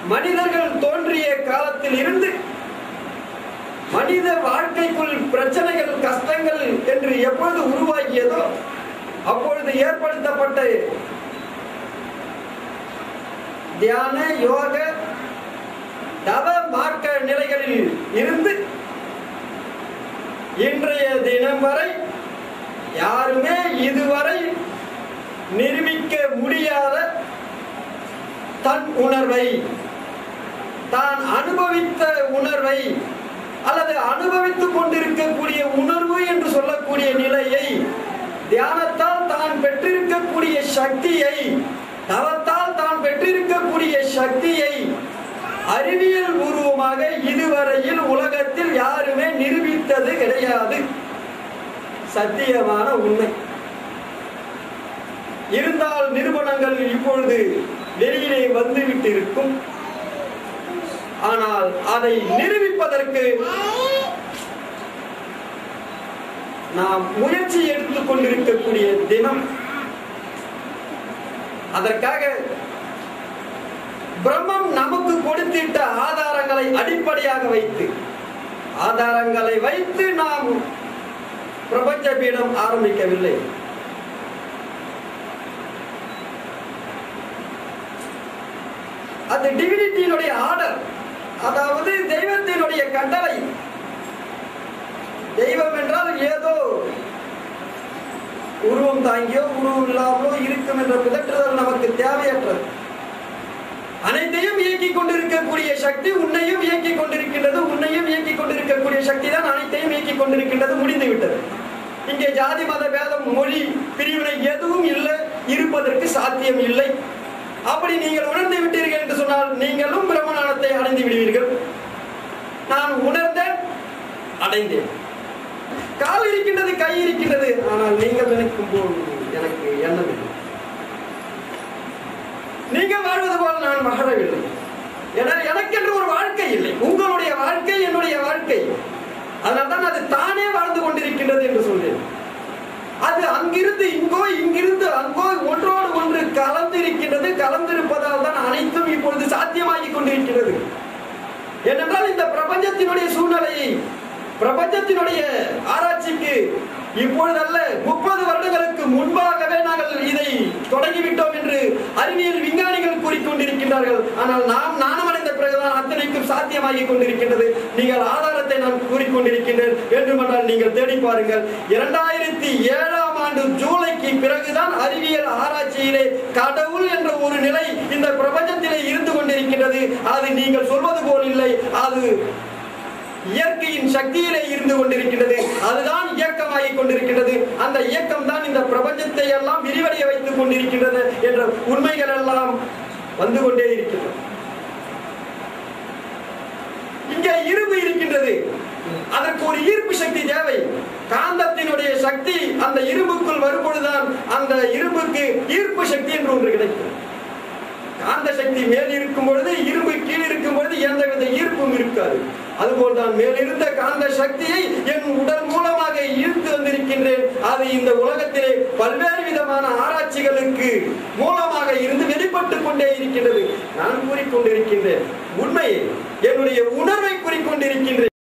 மனிதர்கள் தோன்றிய காலத்தில் இருந்து மனித வாழ்க்கைக்குள் பிரச்சனைகள் கஷ்டங்கள் என்று எப்பொழுது உருவாகியதோ அப்பொழுது ஏற்படுத்தப்பட்ட தியான யோக தவ மார்க்க நிலைகளில் இருந்து இன்றைய தினம் வரை யாருமே இதுவரை நிரூபிக்க முடியாத தன் உணர்வை தான் அனுபவித்த உணர்வை அல்லது அனுபவித்துக் கொண்டிருக்கக்கூடிய உணர்வு என்று சொல்லக்கூடிய நிலையை தியானத்தால் தான் பெற்றிருக்கக்கூடிய சக்தியை தவத்தால் தான் பெற்றிருக்கக்கூடிய சக்தியை அறிவியல் பூர்வமாக இதுவரையில் உலகத்தில் யாருமே நிரூபித்தது கிடையாது சத்தியமான உண்மை இருந்தால் நிறுவனங்கள் இப்பொழுது வெளியிலே வந்துவிட்டு இருக்கும் ஆனால் அதை நிரூபிப்பதற்கு நாம் முயற்சி எடுத்துக் கொண்டிருக்கக்கூடிய தினம் அதற்காக பிரம்மம் நமக்கு கொடுத்திட்ட ஆதாரங்களை அடிப்படையாக வைத்து ஆதாரங்களை வைத்து நாம் பிரபஞ்ச பீடம் ஆரம்பிக்கவில்லை அது டிவினிட்டியினுடைய ஆர்டர் அதாவது தெய்வத்தினுடைய கட்டளை தெய்வம் என்றால் ஏதோ உருவம் தாங்கியோ உருவம் இல்லாமலோ இருக்கும் என்ற பிதற்றுதல் நமக்கு தேவையற்றது அனைத்தையும் இயக்கிக் கொண்டிருக்கக்கூடிய சக்தி உன்னையும் இயக்கிக் கொண்டிருக்கின்றது உன்னையும் இயக்கிக் கொண்டிருக்கக்கூடிய சக்தி தான் அனைத்தையும் இயக்கிக் கொண்டிருக்கின்றது முடிந்து விட்டது இங்கே ஜாதி மத வேதம் மொழி பிரிவினை எதுவும் இல்லை இருப்பதற்கு சாத்தியம் இல்லை அப்படி நீங்கள் உணர்ந்து விட்டீர்கள் என்று சொன்னால் நீங்களும் பிரம்மணத்தை அடைந்து விடுவீர்கள் நான் உணர்ந்தேன் அடைந்தேன் கால் இருக்கின்றது கை இருக்கின்றது ஆனால் நீங்கள் நினைக்கும் போது எனக்கு எண்ணம் இல்லை நீங்கள் வாழ்வது போல் நான் மகளவில்லை என எனக்கென்று ஒரு வாழ்க்கை இல்லை உங்களுடைய வாழ்க்கை என்னுடைய வாழ்க்கை அதனால்தான் அது தானே வாழ்ந்து கொண்டிருக்கின்றது என்று சொல்றேன் அது அங்கிருந்து இங்கோ இங்கிருந்து அங்கோ ஒன்றோடு ஒன்று கலந்திருக்கின்றது கலந்திருப்பதால் தான் அனைத்தும் இப்பொழுது சாத்தியமாகிக் கொண்டிருக்கிறது ஏனென்றால் இந்த பிரபஞ்சத்தினுடைய சூழ்நிலையை பிரபஞ்சத்தினுடைய ஆராய்ச்சிக்கு இப்பொழுதல்ல முப்பது வருடங்களுக்கு முன்பாகவே நாங்கள் இதை தொடங்கிவிட்டோம் என்று அறிவியல் விஞ்ஞானிகள் கூறிக்கொண்டிருக்கின்றார்கள் ஆனால் நாம் நாணமடைந்த பிறகுதான் அத்தனைக்கும் சாத்தியமாகிக் கொண்டிருக்கின்றது நீங்கள் ஆதாரத்தை நான் கூறிக்கொண்டிருக்கின்றேன் வேண்டுமென்றால் நீங்கள் தேடி பாருங்கள் இரண்டாயிரத்தி ஏழாம் ஆண்டு ஜூலைக்கு பிறகுதான் அறிவியல் ஆராய்ச்சியிலே கடவுள் என்ற ஒரு நிலை இந்த பிரபஞ்சத்திலே இருந்து கொண்டிருக்கின்றது அது நீங்கள் சொல்வது போல் இல்லை அது இயற்கையின் சக்தியிலே இருந்து கொண்டிருக்கின்றது அதுதான் இயக்கமாகிக் கொண்டிருக்கின்றது அந்த இயக்கம் தான் இந்த பிரபஞ்சத்தை எல்லாம் விரிவடைய வைத்துக் கொண்டிருக்கின்றது என்ற உண்மைகள் எல்லாம் வந்து கொண்டே இருக்கின்றன இங்கே இரும்பு இருக்கின்றது அதற்கு ஒரு ஈர்ப்பு சக்தி தேவை காந்தத்தினுடைய சக்தி அந்த இரும்புக்குள் வரும்பொழுதுதான் அந்த இரும்புக்கு ஈர்ப்பு சக்தி என்று ஒன்று கிடைக்கும் காந்த சக்தி மேல் இருக்கும் பொழுது இரும்பு கீழ் இருக்கும் பொழுது எந்தவித ஈர்ப்பும் இருக்காது அதுபோல் தான் மேலிருந்த காந்த சக்தியை என் உடல் மூலமாக ஈர்த்து வந்திருக்கின்றேன் அது இந்த உலகத்திலே பல்வேறு விதமான ஆராய்ச்சிகளுக்கு மூலமாக இருந்து வெளிப்பட்டுக் கொண்டே இருக்கின்றது நான் கூறிக்கொண்டிருக்கின்றேன் உண்மையை என்னுடைய உணர்வை கூறிக்கொண்டிருக்கின்றேன்